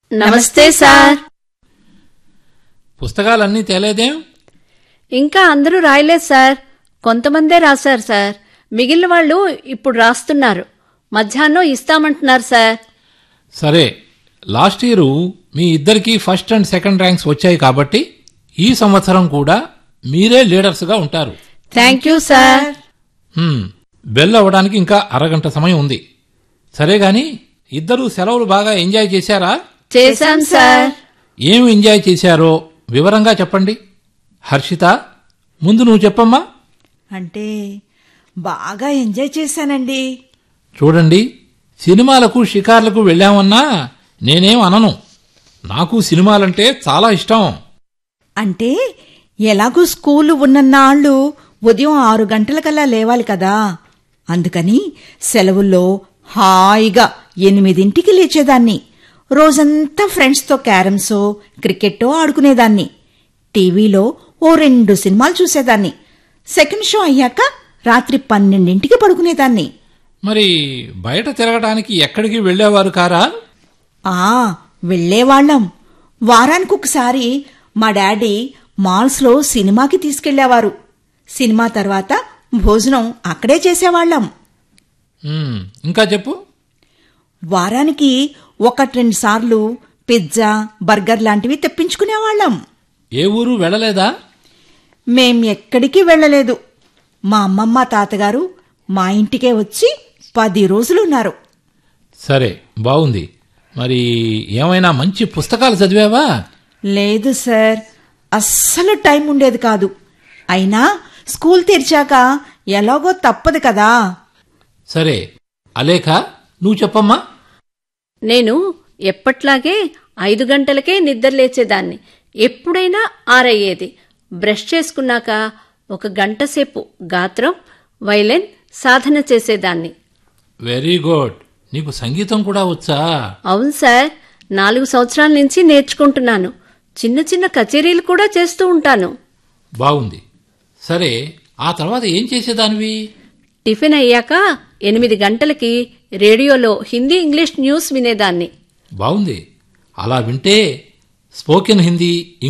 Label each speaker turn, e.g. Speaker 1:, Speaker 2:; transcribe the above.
Speaker 1: నమస్తే సార్
Speaker 2: పుస్తకాలన్నీ తేలేదేం
Speaker 1: ఇంకా అందరూ రాయలేదు సార్ కొంతమందే రాశారు సార్ మిగిలిన వాళ్ళు ఇప్పుడు రాస్తున్నారు మధ్యాహ్నం ఇస్తామంటున్నారు సార్
Speaker 2: సరే లాస్ట్ ఇయర్ మీ ఇద్దరికి ఫస్ట్ అండ్ సెకండ్ ర్యాంక్స్ వచ్చాయి కాబట్టి ఈ సంవత్సరం కూడా మీరే లీడర్స్గా ఉంటారు
Speaker 1: థ్యాంక్ యూ సార్
Speaker 2: హ్మ్, బెల్ అవ్వడానికి ఇంకా అరగంట సమయం ఉంది సరే గాని ఇద్దరు సెలవులు బాగా ఎంజాయ్ చేశారా
Speaker 1: చేశాం సార్
Speaker 2: ఏం ఎంజాయ్ చేశారో వివరంగా చెప్పండి హర్షిత ముందు నువ్వు చెప్పమ్మా
Speaker 3: అంటే బాగా ఎంజాయ్ చేశానండి
Speaker 2: చూడండి సినిమాలకు షికార్లకు వెళ్ళామన్నా నేనేం అనను నాకు సినిమాలంటే చాలా ఇష్టం
Speaker 3: అంటే ఎలాగూ స్కూలు ఉన్నన్నాళ్ళు ఉదయం ఆరు గంటలకల్లా లేవాలి కదా అందుకని సెలవుల్లో హాయిగా ఎనిమిదింటికి లేచేదాన్ని రోజంతా ఫ్రెండ్స్తో క్యారమ్సో క్రికెట్టో ఆడుకునేదాన్ని టీవీలో ఓ రెండు సినిమాలు చూసేదాన్ని సెకండ్ షో అయ్యాక రాత్రి పన్నెండింటికి పడుకునేదాన్ని
Speaker 2: మరి బయట తిరగడానికి ఎక్కడికి వెళ్ళేవారు కారా
Speaker 3: ఆ వెళ్ళేవాళ్ళం వారానికి ఒకసారి మా డాడీ మాల్స్లో సినిమాకి తీసుకెళ్లేవారు సినిమా తర్వాత భోజనం అక్కడే చేసేవాళ్ళం
Speaker 2: హ్మ్, ఇంకా చెప్పు
Speaker 3: వారానికి ఒకటి రెండు సార్లు పిజ్జా బర్గర్ లాంటివి తెప్పించుకునేవాళ్ళం
Speaker 2: ఏ ఊరు వెళ్ళలేదా
Speaker 3: మేం ఎక్కడికి వెళ్ళలేదు మా అమ్మమ్మ తాతగారు మా ఇంటికే వచ్చి పది రోజులున్నారు
Speaker 2: సరే బాగుంది మరి ఏమైనా మంచి పుస్తకాలు చదివావా
Speaker 3: లేదు సార్ అస్సలు టైం ఉండేది కాదు అయినా స్కూల్ తెరిచాక ఎలాగో తప్పదు కదా
Speaker 2: సరే అలేఖ నువ్వు చెప్పమ్మా
Speaker 1: నేను ఎప్పట్లాగే ఐదు గంటలకే నిద్ర లేచేదాన్ని ఎప్పుడైనా ఆరయ్యేది బ్రష్ చేసుకున్నాక ఒక గంట సేపు గాత్రం వైలెన్ సాధన చేసేదాన్ని
Speaker 2: వెరీ గుడ్ నీకు సంగీతం కూడా వచ్చా
Speaker 1: అవును సార్ నాలుగు సంవత్సరాల నుంచి నేర్చుకుంటున్నాను చిన్న చిన్న కచేరీలు కూడా చేస్తూ ఉంటాను
Speaker 2: బాగుంది సరే ఆ తర్వాత ఏం చేసేదానివి
Speaker 1: టిఫిన్ అయ్యాక ఎనిమిది గంటలకి రేడియోలో హిందీ ఇంగ్లీష్ న్యూస్ వినేదాన్ని
Speaker 2: బాగుంది అలా వింటే స్పోకెన్ హిందీ